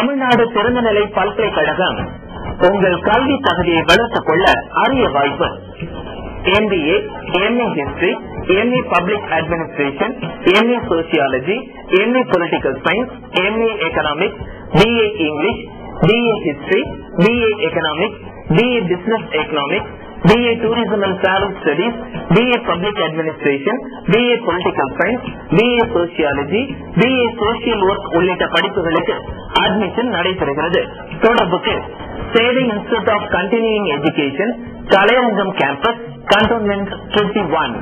தமிழ்நாடு திறந்தநிலை பல்கலைக்கழகம் உங்கள் கல்வி தகுதியை வளர்த்துக் கொள்ள அரிய வாய்ப்பு MBA MA history MA public administration MA sociology MA political science MA economics BA English BA history BA economics BA business economics BA Tourism and Travel Studies, BA Public Administration, BA Political Science, BA Sociology, BA Social Work உள்ளிட்ட படிப்புகளுக்கு admission நடைபெறுகிறது தொடர்புக்கு சேவை institute of continuing education கலையரங்கம் campus cantonment twenty one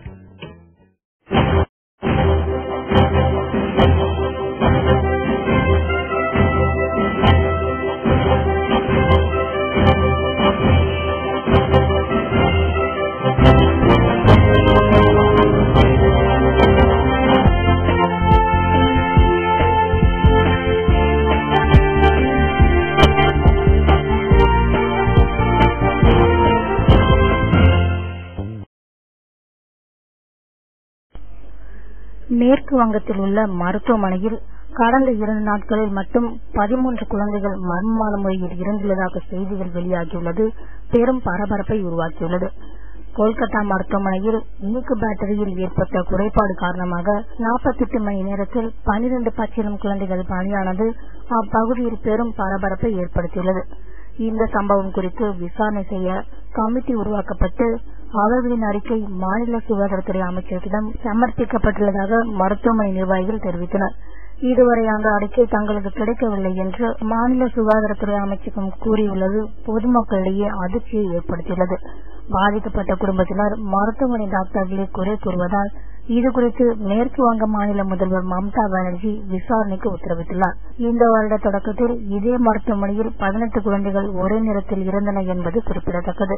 மேற்கு வங்கத்தில் உள்ள மருத்துவமனையில் கடந்த இரண்டு நாட்களில் மட்டும் பதிமூன்று குழந்தைகள் மர்மமான முறையில் இறந்துள்ளதாக செய்திகள் வெளியாகியுள்ளது பெரும் பரபரப்பை உருவாக்கியுள்ளது கொல்கத்தா மருத்துவமனையில் இனிக்கு பேட்டரியில் ஏற்பட்ட குறைபாடு காரணமாக நாற்பத்தெட்டு மணி நேரத்தில் பனிரெண்டு பச்சிலம் குழந்தைகள் பலியானது அப்பகுதியில் பெரும் பரபரப்பை ஏற்படுத்தியுள்ளது இந்த சம்பவம் குறித்து விசாரணை செய்ய கமிட்டி உருவாக்கப்பட்டு அவர்களின் அறிக்கை மாநில சுகாதாரத்துறை அமைச்சரிடம் சமர்ப்பிக்கப்பட்டுள்ளதாக மருத்துவமனை நிர்வாகிகள் தெரிவித்தனர் இதுவரை அந்த அறிக்கை தங்களுக்கு கிடைக்கவில்லை என்று மாநில சுகாதாரத்துறை அமைச்சகம் கூறியுள்ளது பொதுமக்களிடையே அதிர்ச்சியை ஏற்படுத்தியுள்ளது பாதிக்கப்பட்ட குடும்பத்தினர் மருத்துவமனை டாக்டர்களை குறை கூறுவதால் இதுகுறித்து மேற்கு வங்க மாநில முதல்வர் மம்தா பானர்ஜி விசாரணைக்கு உத்தரவிட்டுள்ளார் இந்த வருட தொடக்கத்தில் இதே மருத்துவமனையில் பதினெட்டு குழந்தைகள் ஒரே நேரத்தில் இறந்தன என்பது குறிப்பிடத்தக்கது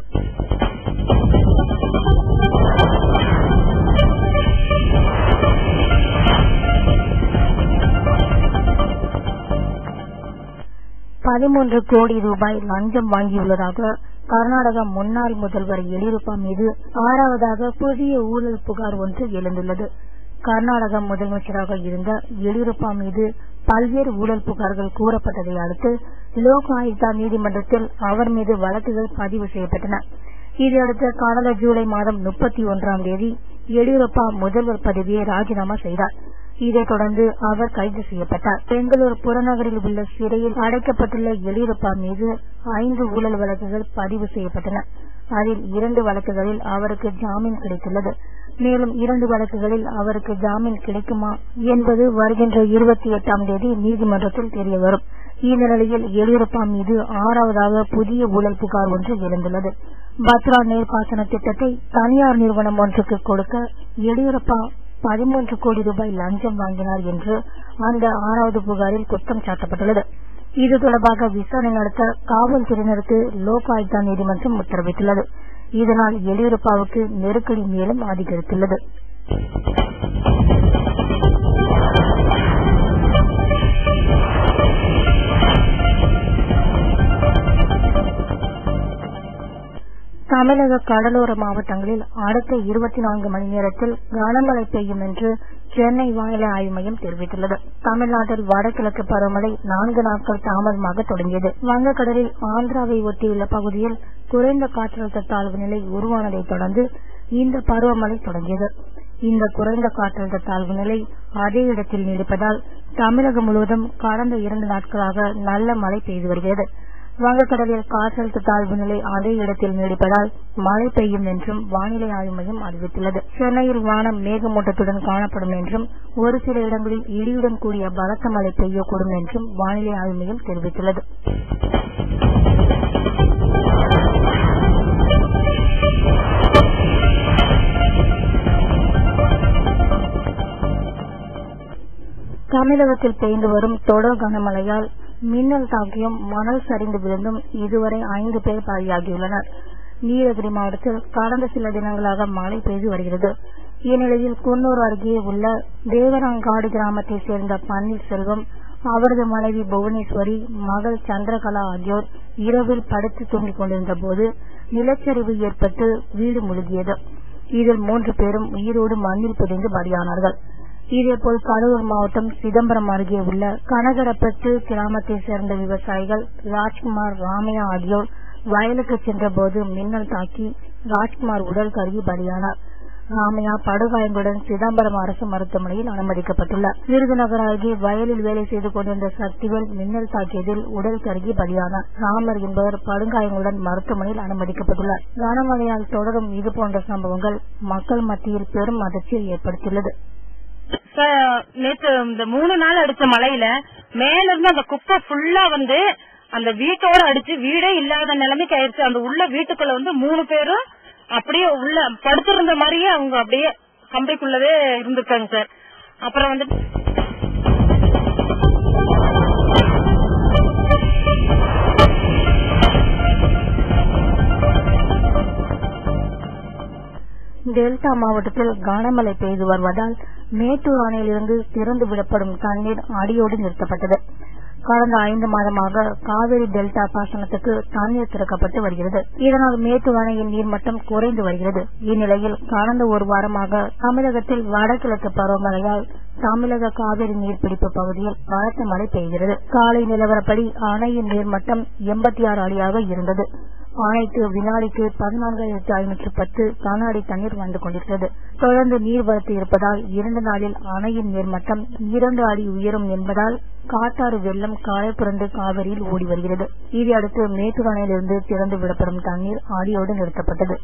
பதிமூன்று கோடி ரூபாய் லஞ்சம் வாங்கியுள்ளதாக கர்நாடக முன்னாள் முதல்வர் எடியூரப்பா மீது ஆறாவதாக புதிய ஊழல் புகார் ஒன்று எழுந்துள்ளது கர்நாடக முதலமைச்சராக இருந்த எடியூரப்பா மீது பல்வேறு ஊழல் புகார்கள் கூறப்பட்டதை அடுத்து லோக் ஆயுக்தா நீதிமன்றத்தில் அவர் மீது வழக்குகள் பதிவு செய்யப்பட்டன இதையடுத்து கடந்த ஜூலை மாதம் முப்பத்தி ஒன்றாம் தேதி எடியூரப்பா முதல்வர் பதவியை ராஜினாமா செய்தார் இதைத் தொடர்ந்து அவர் கைது செய்யப்பட்டார் பெங்களூர் புறநகரில் உள்ள சிறையில் அடைக்கப்பட்டுள்ள எடியூரப்பா மீது ஐந்து ஊழல் வழக்குகள் பதிவு செய்யப்பட்டன அதில் இரண்டு வழக்குகளில் அவருக்கு ஜாமீன் கிடைத்துள்ளது மேலும் இரண்டு வழக்குகளில் அவருக்கு ஜாமீன் கிடைக்குமா என்பது வருகின்ற இருபத்தி எட்டாம் தேதி நீதிமன்றத்தில் தெரியவரும் இந்த நிலையில் எடியூரப்பா மீது ஆறாவதாக புதிய ஊழல் புகார் ஒன்று எழுந்துள்ளது பத்ரா நீர்ப்பாசன திட்டத்தை தனியார் நிறுவனம் ஒன்றுக்கு கொடுக்க எடியூரப்பா பதிமூன்று கோடி ரூபாய் லஞ்சம் வாங்கினார் என்று அந்த ஆறாவது புகாரில் குற்றம் சாட்டப்பட்டுள்ளது இது தொடர்பாக விசாரணை நடத்த காவல்துறையினருக்கு லோக் ஆயுக்தா நீதிமன்றம் உத்தரவிட்டுள்ளது இதனால் எடியூரப்பாவுக்கு நெருக்கடி மேலும் அதிகரித்துள்ளது தமிழக கடலோர மாவட்டங்களில் அடுத்த இருபத்தி நான்கு மணி நேரத்தில் கனமழை பெய்யும் என்று சென்னை வானிலை ஆய்வு மையம் தெரிவித்துள்ளது தமிழ்நாட்டில் வடகிழக்கு பருவமழை நான்கு நாட்கள் தாமதமாக தொடங்கியது வங்கக்கடலில் ஆந்திராவை ஒட்டியுள்ள பகுதியில் குறைந்த காற்றழுத்த தாழ்வு நிலை உருவானதை தொடர்ந்து இந்த பருவமழை தொடங்கியது இந்த குறைந்த காற்றழுத்த தாழ்வு நிலை அதே இடத்தில் நீடிப்பதால் தமிழகம் முழுவதும் கடந்த இரண்டு நாட்களாக நல்ல மழை பெய்து வருகிறது வங்கக்கடலில் காற்றழுத்த தாழ்வு நிலை அதே இடத்தில் நீடிப்பதால் மழை பெய்யும் என்றும் வானிலை ஆய்வு மையம் அறிவித்துள்ளது சென்னையில் வானம் மேகமூட்டத்துடன் காணப்படும் என்றும் ஒரு சில இடங்களில் இடியுடன் கூடிய பலத்த மழை பெய்யக்கூடும் என்றும் வானிலை ஆய்வு மையம் தெரிவித்துள்ளது தமிழகத்தில் பெய்து வரும் தொடர் கனமழையால் மின்னல் தாக்கியும் மணல் சரிந்து விழுந்தும் இதுவரை ஐந்து பேர் பலியாகியுள்ளனர் நீலகிரி மாவட்டத்தில் கடந்த சில தினங்களாக மழை பெய்து வருகிறது இந்நிலையில் குன்னூர் அருகே உள்ள தேவராங்காடு கிராமத்தைச் சேர்ந்த பன்னீர்செல்வம் அவரது மனைவி புவனேஸ்வரி மகள் சந்திரகலா ஆகியோர் இரவில் படுத்து தூங்கிக் கொண்டிருந்த போது நிலச்சரிவு ஏற்பட்டு வீடு முழுகியது இதில் மூன்று பேரும் உயிரோடு மண்ணில் புதைந்து பலியானார்கள் இதேபோல் கடலூர் மாவட்டம் சிதம்பரம் அருகே உள்ள கனகரப்பட்டு கிராமத்தை சேர்ந்த விவசாயிகள் ராஜ்குமார் ராமையா ஆகியோர் வயலுக்கு சென்றபோது மின்னல் தாக்கி ராஜ்குமார் உடல் கருகி பலியானார் ராமையா படுகாயங்களுடன் சிதம்பரம் அரசு மருத்துவமனையில் அனுமதிக்கப்பட்டுள்ளார் விருதுநகர் அருகே வயலில் வேலை செய்து கொண்டிருந்த சக்திவேல் மின்னல் தாக்கியதில் உடல் கருகி பலியானார் ராமர் என்பவர் படுகாயங்களுடன் மருத்துவமனையில் அனுமதிக்கப்பட்டுள்ளார் கனமழையால் தொடரும் இதுபோன்ற சம்பவங்கள் மக்கள் மத்தியில் பெரும் அதிர்ச்சியை ஏற்படுத்தியுள்ளது நேற்று இந்த மூணு நாள் அடிச்ச மழையில மேல இருந்து அந்த குப்பை ஃபுல்லா வந்து அந்த வீட்டோட அடிச்சு வீடே இல்லாத நிலைமைக்கு ஆயிடுச்சு அந்த உள்ள வீட்டுக்குள்ள வந்து மூணு பேரும் அப்படியே உள்ள படுத்திருந்த மாதிரியே அவங்க அப்படியே கம்பைக்குள்ளவே இருந்திருக்காங்க சார் அப்புறம் வந்து டெல்டா மாவட்டத்தில் கனமழை பெய்து வருவதால் மேட்டூர் அணையிலிருந்து திறந்து விடப்படும் தண்ணீர் அடியோடு நிறுத்தப்பட்டது கடந்த ஐந்து மாதமாக காவிரி டெல்டா பாசனத்துக்கு தண்ணீர் திறக்கப்பட்டு வருகிறது இதனால் மேட்டூர் அணையின் நீர்மட்டம் குறைந்து வருகிறது இந்நிலையில் கடந்த ஒரு வாரமாக தமிழகத்தில் வடகிழக்கு பருவமழையால் தமிழக காவிரி நீர்பிடிப்பு பகுதியில் பலத்த மழை பெய்கிறது காலை நிலவரப்படி அணையின் நீர்மட்டம் எண்பத்தி ஆறு அடியாக இருந்தது அணைக்கு வினாடிக்கு பதினான்காயிரத்தி ஐநூற்று பத்து கன அடி தண்ணீர் வந்து கொண்டிருக்கிறது தொடர்ந்து நீர்வரத்து இருப்பதால் இரண்டு நாளில் அணையின் நீர்மட்டம் இரண்டு அடி உயரும் என்பதால் காட்டாறு வெள்ளம் காரை புரண்டு காவிரியில் ஓடி வருகிறது இதையடுத்து மேட்டூர் அணையிலிருந்து திறந்து விடப்படும் தண்ணீர் அடியோடு நிறுத்தப்பட்டது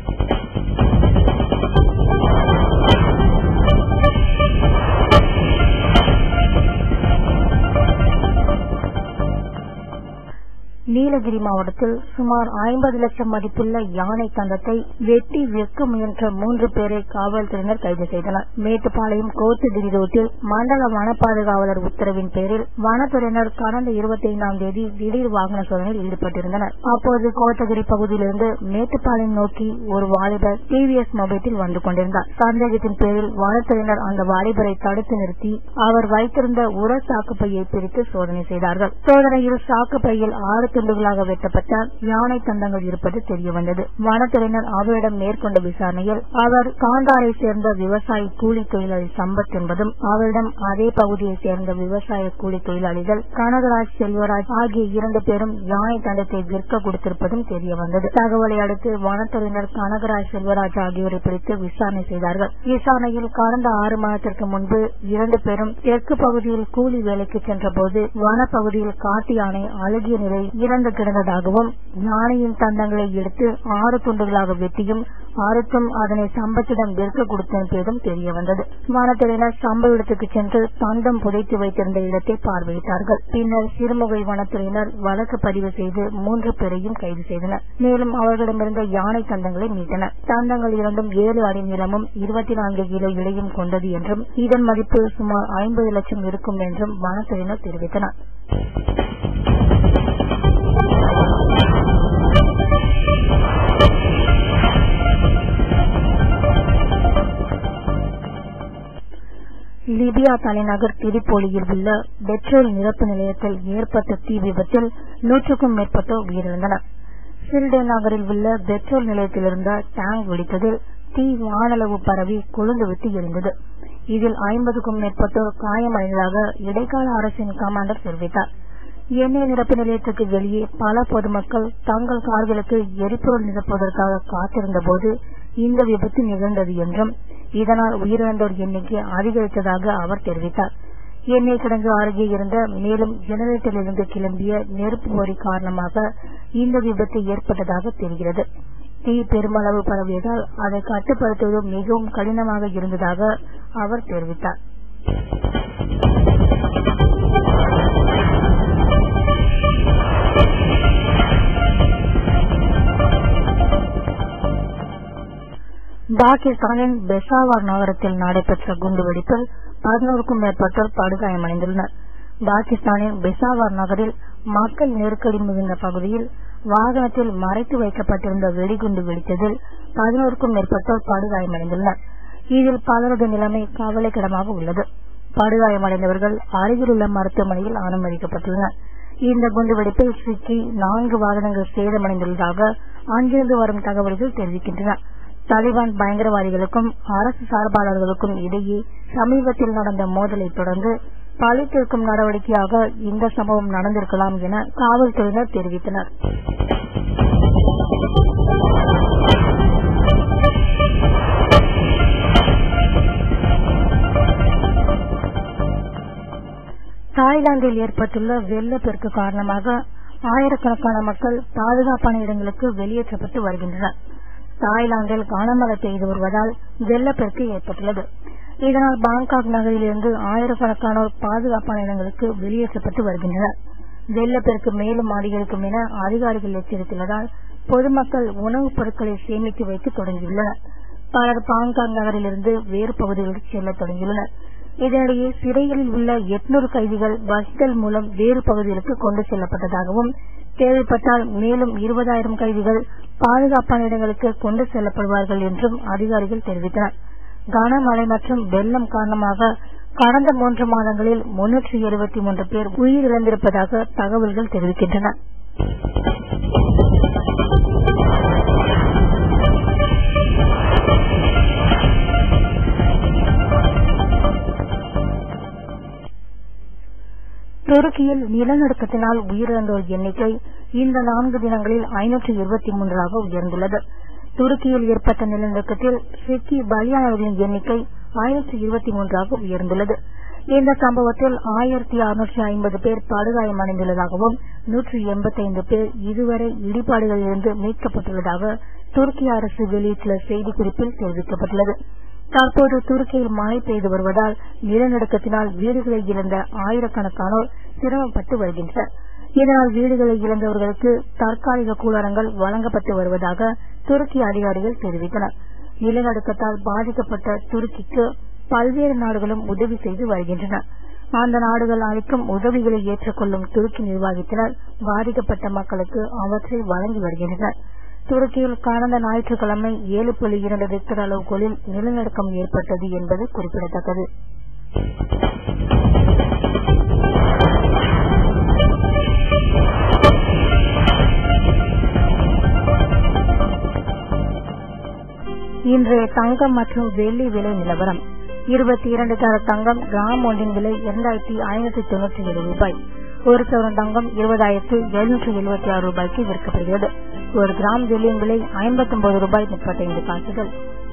நீலகிரி மாவட்டத்தில் சுமார் ஐம்பது லட்சம் மதிப்புள்ள யானை தந்தத்தை வெட்டி விற்க முயன்ற மூன்று பேரை காவல்துறையினர் கைது செய்தனர் மேட்டுப்பாளையம் கோத்துகிரி ரோட்டில் மண்டல வன பாதுகாவலர் உத்தரவின் பேரில் வனத்துறையினர் கடந்த இருபத்தி ஐந்தாம் தேதி திடீர் வாகன சோதனையில் ஈடுபட்டிருந்தனர் அப்போது கோத்தகிரி பகுதியிலிருந்து மேட்டுப்பாளையம் நோக்கி ஒரு வாலிபர் டிவிஎஸ் மொபைலில் வந்து கொண்டிருந்தார் சந்தேகத்தின் பேரில் வனத்துறையினர் அந்த வாலிபரை தடுத்து நிறுத்தி அவர் வைத்திருந்த உர சாக்குப்பையை பிரித்து சோதனை செய்தார்கள் சோதனையில் சாக்குப்பையில் ஆறு துண்டுகளாக வெட்டப்பட்ட யானை தந்தங்கள் இருப்பது தெரியவந்தது வனத்துறையினர் அவரிடம் மேற்கொண்ட விசாரணையில் அவர் காந்தாரை சேர்ந்த விவசாயி கூலி தொழிலாளி சம்பத் என்பதும் அவரிடம் அதே பகுதியை சேர்ந்த விவசாய கூலி தொழிலாளிகள் கனகராஜ் செல்வராஜ் ஆகிய இரண்டு பேரும் யானை தண்டத்தை விற்க கொடுத்திருப்பதும் தெரியவந்தது தகவலை அடுத்து வனத்துறையினர் கனகராஜ் செல்வராஜ் ஆகியோரை பிடித்து விசாரணை செய்தார்கள் விசாரணையில் கடந்த ஆறு மாதத்திற்கு முன்பு இரண்டு பேரும் தெற்கு பகுதியில் கூலி வேலைக்கு சென்றபோது வனப்பகுதியில் காட்டு யானை அழுகிய நிலை இறந்து கிடந்ததாகவும் யானையின் தந்தங்களை எடுத்து ஆறு துண்டுகளாக வெட்டியும் அறுத்தும் அதனை சம்பத்திடம் விற்க கொடுத்ததும் தெரிய வந்தது வனத்துறையினர் சம்பவ இடத்துக்கு சென்று தந்தம் புதைத்து வைத்திருந்த இடத்தை பார்வையிட்டார்கள் பின்னர் சிறுமுகை வனத்துறையினர் வழக்கு பதிவு செய்து மூன்று பேரையும் கைது செய்தனர் மேலும் அவர்களிடமிருந்த யானை தந்தங்களை மீட்டனர் தந்தங்கள் இரண்டும் ஏழு அடி நீளமும் இருபத்தி நான்கு கிலோ இடையும் கொண்டது என்றும் இதன் மதிப்பு சுமார் ஐம்பது லட்சம் இருக்கும் என்றும் வனத்துறையினர் தெரிவித்தனர் லிபியா தலைநகர் திரிப்போலியில் உள்ள பெட்ரோல் நிரப்பு நிலையத்தில் ஏற்பட்ட தீ விபத்தில் நூற்றுக்கும் மேற்பட்டோர் உயிரிழந்தனர் சில்டே நகரில் உள்ள பெட்ரோல் நிலையத்தில் இருந்த டேங்க் வெடித்ததில் தீ வானளவு பரவி கொழுந்துவிட்டு எரிந்தது இதில் ஐம்பதுக்கும் மேற்பட்டோர் காயமடைந்ததாக இடைக்கால அரசின் கமாண்டர் தெரிவித்தார் எண்ணெய் நிரப்பு நிலையத்துக்கு வெளியே பல பொதுமக்கள் தங்கள் கார்களுக்கு எரிபொருள் நிரப்புவதற்காக காத்திருந்த போது இந்த விபத்து நிகழ்ந்தது என்றும் இதனால் உயிரிழந்தோர் எண்ணிக்கை அதிகரித்ததாக அவர் தெரிவித்தார் எண்ணெய் கிடங்கு அருகே இருந்த மேலும் ஜெனரேட்டரிலிருந்து கிளம்பிய நெருப்பு பொறி காரணமாக இந்த விபத்து ஏற்பட்டதாக தெரிகிறது தீ பெருமளவு பரவியதால் அதை கட்டுப்படுத்துவது மிகவும் கடினமாக இருந்ததாக அவர் தெரிவித்தார் பாகிஸ்தானின் பெஷாவார் நகரத்தில் நடைபெற்ற குண்டுவெடிப்பில் பதினோருக்கும் மேற்பட்டோர் படுகாயமடைந்துள்ளனர் பாகிஸ்தானின் பெஷாவார் நகரில் மக்கள் நெருக்கடி மிகுந்த பகுதியில் வாகனத்தில் மறைத்து வைக்கப்பட்டிருந்த வெடிகுண்டு வெடித்ததில் பதினோருக்கும் மேற்பட்டோர் படுகாயமடைந்துள்ளனர் இதில் பலரது நிலைமை கவலைக்கிடமாக உள்ளது படுகாயமடைந்தவர்கள் அருகிலுள்ள மருத்துவமனையில் அனுமதிக்கப்பட்டுள்ளனர் இந்த குண்டுவெடிப்பில் சிக்கி நான்கு வாகனங்கள் சேதமடைந்துள்ளதாக அங்கிருந்து வரும் தகவல்கள் தெரிவிக்கின்றன தாலிபான் பயங்கரவாதிகளுக்கும் அரசு சார்பாளர்களுக்கும் இடையே சமீபத்தில் நடந்த மோதலை தொடர்ந்து பழி தீர்க்கும் நடவடிக்கையாக இந்த சம்பவம் நடந்திருக்கலாம் என காவல்துறையினர் தெரிவித்தனர் தாய்லாந்தில் ஏற்பட்டுள்ள வெள்ளப்பெருக்கு காரணமாக ஆயிரக்கணக்கான மக்கள் பாதுகாப்பான இடங்களுக்கு வெளியேற்றப்பட்டு வருகின்றனர் தாய்லாந்தில் கனமழை பெய்து வருவதால் வெள்ளப்பெருக்கு ஏற்பட்டுள்ளது இதனால் பாங்காக் நகரிலிருந்து ஆயிரக்கணக்கானோர் பாதுகாப்பான இடங்களுக்கு வெளியேற்றப்பட்டு வருகின்றனர் வெள்ளப்பெருக்கு மேலும் அதிகரிக்கும் என அதிகாரிகள் எச்சரித்துள்ளதால் பொதுமக்கள் உணவுப் பொருட்களை சேமித்து வைக்க தொடங்கியுள்ளனர் பலர் பாங்காக் நகரிலிருந்து வேறு பகுதிகளுக்கு செல்ல தொடங்கியுள்ளனர் இதனிடையே சிறைகளில் உள்ள எட்நூறு கைதிகள் பஸ்கள் மூலம் வேறு பகுதிகளுக்கு கொண்டு செல்லப்பட்டதாகவும் தேவைப்பட்டால் மேலும் இருபதாயிரம் கைதிகள் பாதுகாப்பான இடங்களுக்கு கொண்டு செல்லப்படுவார்கள் என்றும் அதிகாரிகள் தெரிவித்தனர் கனமழை மற்றும் வெள்ளம் காரணமாக கடந்த மூன்று மாதங்களில் முன்னூற்றி எழுபத்தி மூன்று பேர் உயிரிழந்திருப்பதாக தகவல்கள் தெரிவிக்கின்றன துருக்கியில் நிலநடுக்கத்தினால் உயிரிழந்தோர் எண்ணிக்கை இந்த நான்கு தினங்களில் ஐநூற்று இருபத்தி மூன்றாக உயர்ந்துள்ளது துருக்கியில் ஏற்பட்ட நிலநடுக்கத்தில் சிக்கி பலியானவர்களின் எண்ணிக்கை ஐநூற்று இருபத்தி மூன்றாக உயர்ந்துள்ளது இந்த சம்பவத்தில் ஆயிரத்தி அறுநூற்றி ஐம்பது பேர் படுகாயமடைந்துள்ளதாகவும் நூற்றி எண்பத்தைந்து பேர் இதுவரை இடிபாடுகளிலிருந்து மீட்கப்பட்டுள்ளதாக துருக்கி அரசு வெளியிட்டுள்ள செய்திக்குறிப்பில் தெரிவிக்கப்பட்டுள்ளது தற்போது துருக்கியில் மழை பெய்து வருவதால் நிலநடுக்கத்தினால் வீடுகளை இழந்த ஆயிரக்கணக்கானோர் சிரமப்பட்டு வருகின்றனர் இதனால் வீடுகளை இழந்தவர்களுக்கு தற்காலிக கூடாரங்கள் வழங்கப்பட்டு வருவதாக துருக்கி அதிகாரிகள் தெரிவித்தனர் நிலநடுக்கத்தால் பாதிக்கப்பட்ட துருக்கிக்கு பல்வேறு நாடுகளும் உதவி செய்து வருகின்றன அந்த நாடுகள் அளிக்கும் உதவிகளை ஏற்றுக்கொள்ளும் துருக்கி நிர்வாகத்தினர் பாதிக்கப்பட்ட மக்களுக்கு அவற்றை வழங்கி வருகின்றனர் துருக்கியில் கடந்த ஞாயிற்றுக்கிழமை ஏழு புள்ளி இரண்டு ரிக்டர் அளவுகோலில் நிலநடுக்கம் ஏற்பட்டது என்பது குறிப்பிடத்தக்கது இன்றைய தங்கம் மற்றும் வெள்ளி விலை நிலவரம் இருபத்தி இரண்டு தர தங்கம் கிராம் ஒன்றின் விலை இரண்டாயிரத்தி ஐநூற்றி தொன்னூற்றி ஏழு ரூபாய் ஒரு சவரன் தங்கம் இருபதாயிரத்து எழுநூற்றி எழுபத்தி ஆறு ரூபாய்க்கு விற்கப்படுகிறது ஒரு கிராம் வெள்ளியின் விலை ஐம்பத்தி ஒன்பது ரூபாய் முப்பத்தைந்து காசுகள்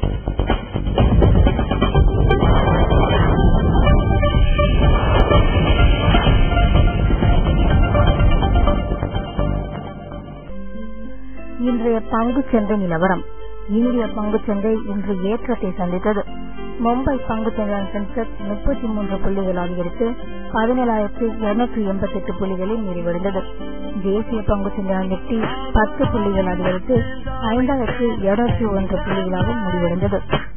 இன்றைய பங்கு சந்தை நிலவரம் இந்திய பங்கு சந்தை இன்று ஏற்றத்தை சந்தித்தது மும்பை பங்கு சந்தையின் சென்செக்ஸ் முப்பத்தி மூன்று புள்ளிகள் அதிகரித்து பதினேழாயிரத்து இருநூற்றி எண்பத்தி எட்டு புள்ளிகளில் நிறைவடைந்தது தேசிய பங்கு சந்தையான நிப்டி பத்து புள்ளிகள் அதிகரித்து ஐந்தாயிரத்து இருநூற்றி ஒன்று புள்ளிகளாக முடிவடைந்தது